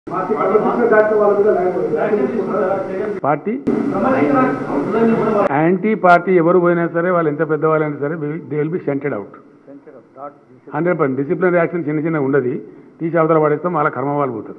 party anti party ఎవరు పోయినా సరే వాళ్ళు ఎంత పెద్దవాళ్ళైనా సరే they will be sent out hundred percent discipline action చిన్న చిన్న ఉండదు తీసి అవతల పడేస్తాం వాళ్ళ కర్మ వాళ్ళు పోతారు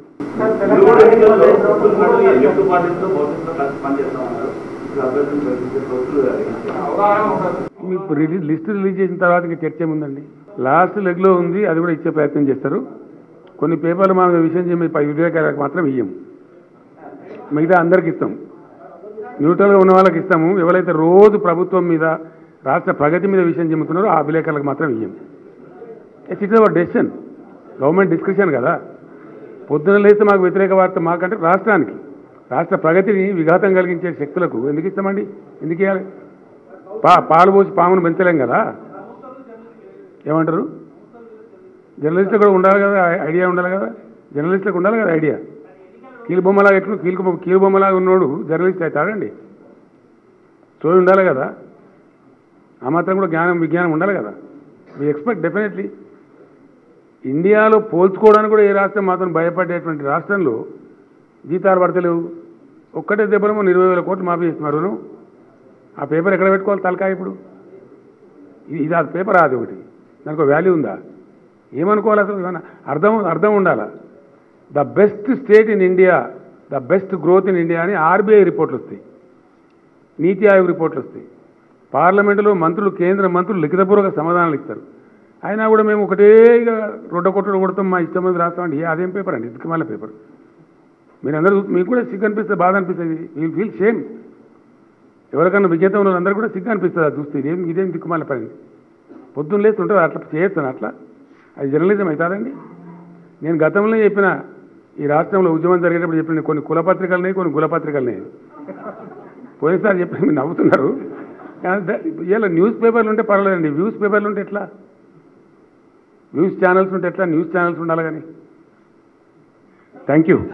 మీకు రిలీజ్ లిస్ట్ రిలీజ్ చేసిన తర్వాత ఇంకా చర్చ ఏముందండి లాస్ట్ లెగ్లో ఉంది అది కూడా ఇచ్చే ప్రయత్నం చేస్తారు కొన్ని పేపర్లు మన విషయం చెప్పి వివేకాలకు మాత్రం ఇయ్యం మిగతా అందరికి ఇస్తాం న్యూట్రల్గా ఉన్న వాళ్ళకి ఇస్తాము ఎవరైతే రోజు ప్రభుత్వం మీద రాష్ట్ర ప్రగతి మీద విషయం చెబుతున్నారో ఆ విలేకరులకు మాత్రం ఇయ్యం it's it's our decision government discussion కదా పొద్దున లేస్తే మాకు వ్యతిరేక వార్త మాకంటే రాష్ట్రానికి రాష్ట్ర ప్రగతిని విఘాతం కలిగించే శక్తులకు ఎందుకు ఇస్తామండి ఎందుకు ఇవ్వాలి పా పాలు పోసి పామును పెంచలేం కదా ఏమంటారు జర్నలిస్టులు కూడా ఉండాలి కదా ఐ- ఐడియా ఉండాలి కదా జర్నలిస్టులకు ఉండాలి కదా ఐడియా కీలు బొమ్మలాగా ఎట్లు కీలు కీలు బొమ్మలాగా ఉన్నోడు జర్నలిస్ట్ అవుతాడండి చోయి ఉండాలి కదా ఆ మాత్రం కూడా జ్ఞానం విజ్ఞానం ఉండాలి కదా వి ఎక్స్పెక్ట్ డెఫినెట్లీ ఇండియాలో పోల్చుకోవడానికి కూడా ఏ రాష్ట్రం మాత్రం భయపడేటువంటి రాష్ట్రంలో జీతాలు పడతలేవు ఒక్కటే దెబ్బలో మన ఇరవై వేల కోట్లు మాఫీ చేస్తున్నారు ఆ పేపర్ ఎక్కడ పెట్టుకోవాలి తలకాయ ఇప్పుడు ఇది ఇది అది పేపర్ అది ఒకటి దానికి వాల్యూ ఉందా ఏమనుకోవాలి అసలు ఏమన్నా అర్థం అర్థం ఉండాలా the best state in India the best growth in India అని ఆర్బీఐ రిపోర్ట్లు వస్తాయి నీతి ఆయోగ్ రిపోర్ట్లు వస్తాయి పార్లమెంటులో మంత్రులు కేంద్ర మంత్రులు లిఖితపూర్వక సమాధానాలు ఇస్తారు అయినా కూడా మేము ఒకటే ఇక రొడ్డ కొట్టడం కొడతాం మా ఇష్టం మంది రాస్తామండి ఏ అదేం పేపర్ అండి దిక్కుమాల పేపర్ మీరు అందరూ చూ- మీకు కూడా సిగ్గు అనిపిస్తుంది బాధ అనిపిస్తుంది యూ ఫీల్ సేమ్ ఎవరికన్నా విజేత ఉన్న అందరూ కూడా సిగ్గు అనిపిస్తుంది అది చూస్తే ఇదేం ఇదేం దిక్కుమాల పని పొద్దున్న లేస్తుంటే అట్లా చేయొచ్చాను అట్లా అది జర్నలిజం అవుతుందండి నేను గతంలో చెప్పిన ఈ రాష్ట్రంలో ఉద్యమం జరిగేటప్పుడు చెప్పిన కొన్ని కులపత్రికలున్నాయి కొన్ని కులపత్రికలున్నాయి పోయినసారి చెప్పిన మీరు నవ్వుతున్నారు ఇలా న్యూస్ పేపర్లు ఉంటే పర్వాలేదండి వ్యూస్ పేపర్లు ఉంటే ఎట్లా వ్యూస్ ఛానల్స్ ఉంటే ఎట్లా న్యూస్ ఛానల్స్ ఉండాలి కానీ థ్యాంక్ యూ